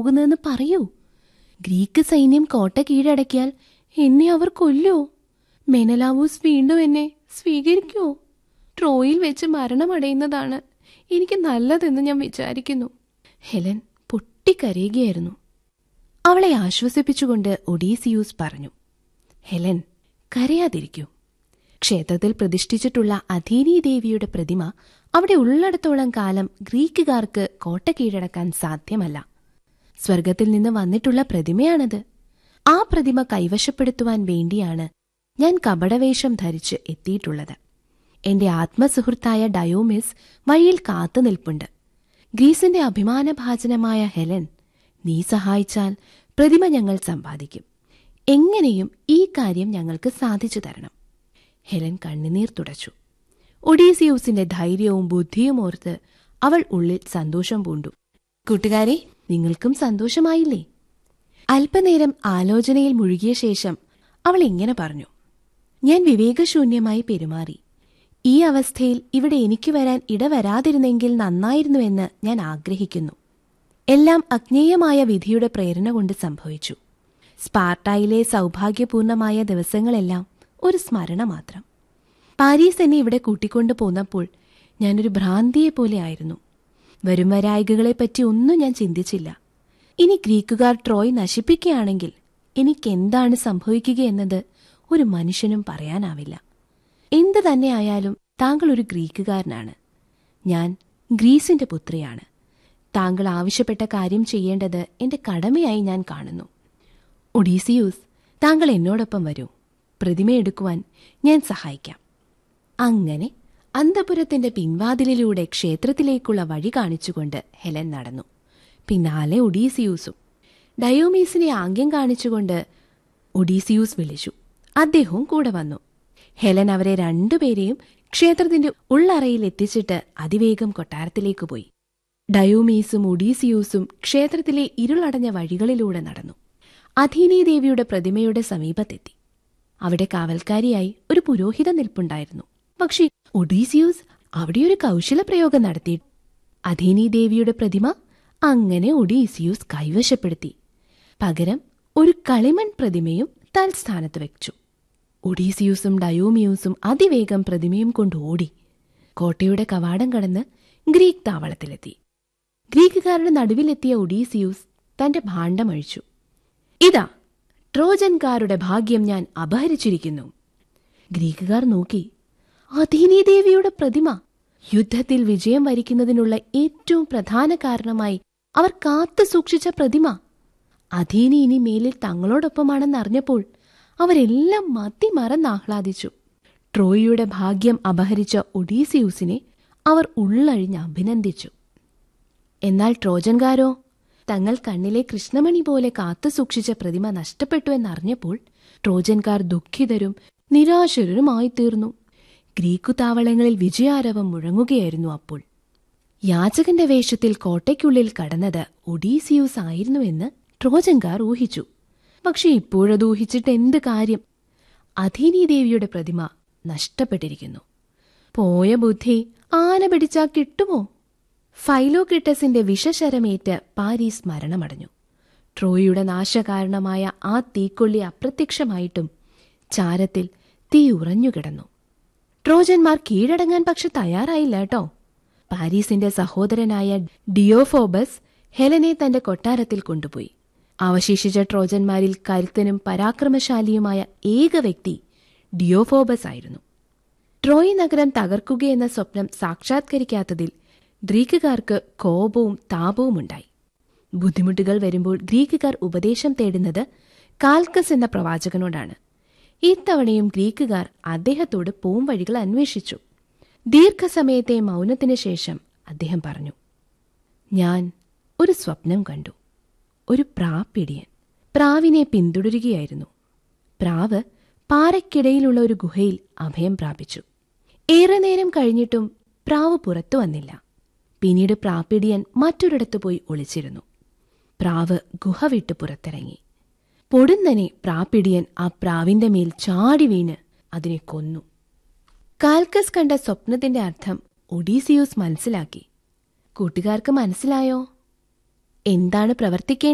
പോകുന്നതെന്ന് പറയൂ ഗ്രീക്ക് സൈന്യം കോട്ട കീഴടക്കിയാൽ എന്നെ അവർ കൊല്ലോ മെനലാവൂസ് വീണ്ടും എന്നെ സ്വീകരിക്കുമോ ട്രോയിൽ വെച്ച് മരണമടയുന്നതാണ് എനിക്ക് നല്ലതെന്ന് ഞാൻ വിചാരിക്കുന്നു ഹെലൻ പൊട്ടിക്കരയുകയായിരുന്നു അവളെ ആശ്വസിപ്പിച്ചുകൊണ്ട് ഒഡീസിയൂസ് പറഞ്ഞു ഹെലൻ കരയാതിരിക്കൂ ക്ഷേത്രത്തിൽ പ്രതിഷ്ഠിച്ചിട്ടുള്ള അഥീനി ദേവിയുടെ പ്രതിമ അവിടെ ഉള്ളിടത്തോളം കാലം ഗ്രീക്കുകാർക്ക് കോട്ട കീഴടക്കാൻ സാധ്യമല്ല സ്വർഗത്തിൽ നിന്ന് വന്നിട്ടുള്ള പ്രതിമയാണത് ആ പ്രതിമ കൈവശപ്പെടുത്തുവാൻ വേണ്ടിയാണ് ഞാൻ കപടവേഷം ധരിച്ച് എത്തിയിട്ടുള്ളത് എന്റെ ആത്മസുഹൃത്തായ ഡയോമിസ് വഴിയിൽ കാത്തു നിൽപ്പുണ്ട് ഗ്രീസിന്റെ അഭിമാനഭാജനമായ ഹെലൻ നീ സഹായിച്ചാൽ പ്രതിമ ഞങ്ങൾ സമ്പാദിക്കും എങ്ങനെയും ഈ കാര്യം ഞങ്ങൾക്ക് സാധിച്ചു തരണം ഹെലൻ കണ്ണുനീർ തുടച്ചു ഒഡീസിയൂസിന്റെ ധൈര്യവും ബുദ്ധിയും ഓർത്ത് അവൾ ഉള്ളിൽ സന്തോഷം പൂണ്ടു കൂട്ടുകാരെ നിങ്ങൾക്കും സന്തോഷമായില്ലേ അല്പനേരം ആലോചനയിൽ മുഴുകിയ ശേഷം അവൾ ഇങ്ങനെ പറഞ്ഞു ഞാൻ വിവേകശൂന്യമായി പെരുമാറി ഈ അവസ്ഥയിൽ ഇവിടെ എനിക്ക് വരാൻ ഇടവരാതിരുന്നെങ്കിൽ നന്നായിരുന്നുവെന്ന് ഞാൻ ആഗ്രഹിക്കുന്നു എല്ലാം അജ്ഞേയമായ വിധിയുടെ പ്രേരണ കൊണ്ട് സംഭവിച്ചു സ്പാർട്ടായിലെ സൗഭാഗ്യപൂർണമായ ദിവസങ്ങളെല്ലാം ഒരു സ്മരണ മാത്രം പാരീസ് എന്നെ ഇവിടെ കൂട്ടിക്കൊണ്ടു പോന്നപ്പോൾ ഞാനൊരു ഭ്രാന്തിയെ പോലെ ആയിരുന്നു വരും വരായികകളെപ്പറ്റി ഒന്നും ഞാൻ ചിന്തിച്ചില്ല ഇനി ഗ്രീക്കുകാർ ട്രോയ് നശിപ്പിക്കുകയാണെങ്കിൽ എനിക്കെന്താണ് സംഭവിക്കുകയെന്നത് ഒരു മനുഷ്യനും പറയാനാവില്ല എന്തു തന്നെയായാലും താങ്കൾ ഒരു ഗ്രീക്കുകാരനാണ് ഞാൻ ഗ്രീസിന്റെ പുത്രിയാണ് താങ്കൾ ആവശ്യപ്പെട്ട കാര്യം ചെയ്യേണ്ടത് എന്റെ കടമയായി ഞാൻ കാണുന്നു ഒഡീസിയൂസ് താങ്കൾ എന്നോടൊപ്പം വരൂ പ്രതിമയെടുക്കുവാൻ ഞാൻ സഹായിക്കാം അങ്ങനെ അന്തപുരത്തിന്റെ പിൻവാതിലിലൂടെ ക്ഷേത്രത്തിലേക്കുള്ള വഴി കാണിച്ചുകൊണ്ട് ഹെലൻ നടന്നു പിന്നാലെ ഒഡീസിയൂസും ഡയോമീസിനെ ആംഗ്യം കാണിച്ചുകൊണ്ട് ഒഡീസിയൂസ് വിളിച്ചു അദ്ദേഹവും കൂടെ വന്നു ഹെലൻ അവരെ രണ്ടുപേരെയും ക്ഷേത്രത്തിന്റെ ഉള്ളറയിൽ എത്തിച്ചിട്ട് അതിവേഗം കൊട്ടാരത്തിലേക്ക് പോയി ഡയോമീസും ഒഡീസിയൂസും ക്ഷേത്രത്തിലെ ഇരുളടഞ്ഞ വഴികളിലൂടെ നടന്നു അധീനി ദേവിയുടെ പ്രതിമയുടെ സമീപത്തെത്തി അവിടെ കാവൽക്കാരിയായി ഒരു പുരോഹിതൻ നിൽപ്പുണ്ടായിരുന്നു പക്ഷേ ഒഡീസിയൂസ് അവിടെ ഒരു കൗശല പ്രയോഗം നടത്തി അധീനി ദേവിയുടെ പ്രതിമ അങ്ങനെ ഒഡീസിയൂസ് കൈവശപ്പെടുത്തി പകരം ഒരു കളിമൺ പ്രതിമയും തൽസ്ഥാനത്ത് വെച്ചു ഒഡീസിയൂസും ഡയോമിയൂസും അതിവേഗം പ്രതിമയും കൊണ്ട് ഓടി കോട്ടയുടെ കവാടം കടന്ന് ഗ്രീക്ക് താവളത്തിലെത്തി ഗ്രീക്കുകാരുടെ നടുവിലെത്തിയ ഒഡീസിയൂസ് തന്റെ ഭാണ്ഡമഴിച്ചു ഇതാ ട്രോജൻകാരുടെ ഭാഗ്യം ഞാൻ അപഹരിച്ചിരിക്കുന്നു ഗ്രീക്കുകാർ നോക്കി അധീനി ദേവിയുടെ പ്രതിമ യുദ്ധത്തിൽ വിജയം വരിക്കുന്നതിനുള്ള ഏറ്റവും പ്രധാന കാരണമായി അവർ കാത്തു സൂക്ഷിച്ച പ്രതിമ അധീനി ഇനി മേലിൽ തങ്ങളോടൊപ്പമാണെന്നറിഞ്ഞപ്പോൾ അവരെല്ലാം മതി മറന്നാഹ്ലാദിച്ചു ട്രോയിയുടെ ഭാഗ്യം അപഹരിച്ച ഒഡീസിയൂസിനെ അവർ ഉള്ളഴിഞ്ഞ് അഭിനന്ദിച്ചു എന്നാൽ ട്രോജൻകാരോ തങ്ങൾ കണ്ണിലെ കൃഷ്ണമണി പോലെ കാത്തു സൂക്ഷിച്ച പ്രതിമ നഷ്ടപ്പെട്ടു എന്നറിഞ്ഞപ്പോൾ ട്രോജൻകാർ ദുഃഖിതരും നിരാശരുമായി തീർന്നു ഗ്രീക്കു താവളങ്ങളിൽ വിജയാരവം മുഴങ്ങുകയായിരുന്നു അപ്പോൾ യാചകന്റെ വേഷത്തിൽ കോട്ടയ്ക്കുള്ളിൽ കടന്നത് ഒഡീസിയൂസ് ആയിരുന്നുവെന്ന് ട്രോജൻകാർ ഊഹിച്ചു പക്ഷെ ഇപ്പോഴത് ഊഹിച്ചിട്ട് എന്ത് കാര്യം അധീനി ദേവിയുടെ പ്രതിമ നഷ്ടപ്പെട്ടിരിക്കുന്നു പോയ ബുദ്ധി ആന പിടിച്ചാ കിട്ടുമോ ഫൈലോക്രിട്ടസിന്റെ വിഷശരമേറ്റ് പാരീസ് മരണമടഞ്ഞു ട്രോയിയുടെ നാശകാരണമായ ആ തീക്കൊള്ളി അപ്രത്യക്ഷമായിട്ടും ചാരത്തിൽ തീ ഉറഞ്ഞുകിടന്നു ട്രോജന്മാർ കീഴടങ്ങാൻ പക്ഷെ തയ്യാറായില്ല കേട്ടോ പാരീസിന്റെ സഹോദരനായ ഡിയോഫോബസ് ഹെലനെ തന്റെ കൊട്ടാരത്തിൽ കൊണ്ടുപോയി അവശേഷിച്ച ട്രോജന്മാരിൽ കരുത്തനും പരാക്രമശാലിയുമായ ഏക വ്യക്തി ഡിയോഫോബസ് ആയിരുന്നു ട്രോയ് നഗരം തകർക്കുകയെന്ന സ്വപ്നം സാക്ഷാത്കരിക്കാത്തതിൽ ഗ്രീക്കുകാർക്ക് കോപവും താപവും ഉണ്ടായി ബുദ്ധിമുട്ടുകൾ വരുമ്പോൾ ഗ്രീക്കുകാർ ഉപദേശം തേടുന്നത് കാൽക്കസ് എന്ന പ്രവാചകനോടാണ് ഇത്തവണയും ഗ്രീക്കുകാർ അദ്ദേഹത്തോട് പോംവഴികൾ അന്വേഷിച്ചു ദീർഘസമയത്തെ മൗനത്തിന് ശേഷം അദ്ദേഹം പറഞ്ഞു ഞാൻ ഒരു സ്വപ്നം കണ്ടു ഒരു പ്രാപ്പിടിയൻ പ്രാവിനെ പിന്തുടരുകയായിരുന്നു പ്രാവ് പാറയ്ക്കിടയിലുള്ള ഒരു ഗുഹയിൽ അഭയം പ്രാപിച്ചു ഏറെ നേരം കഴിഞ്ഞിട്ടും പ്രാവ് പുറത്തു വന്നില്ല പിന്നീട് പ്രാപ്പിടിയൻ മറ്റൊരിടത്ത് പോയി ഒളിച്ചിരുന്നു പ്രാവ് ഗുഹ വിട്ട് പുറത്തിറങ്ങി പൊടുന്നനെ പ്രാപ്പിടിയൻ ആ പ്രാവിന്റെ മേൽ ചാടി വീണ് അതിനെ കൊന്നു കാൽക്കസ് കണ്ട സ്വപ്നത്തിന്റെ അർത്ഥം ഒഡീസിയൂസ് മനസ്സിലാക്കി കൂട്ടുകാർക്ക് മനസ്സിലായോ എന്താണ് പ്രവർത്തിക്കേണ്ടത്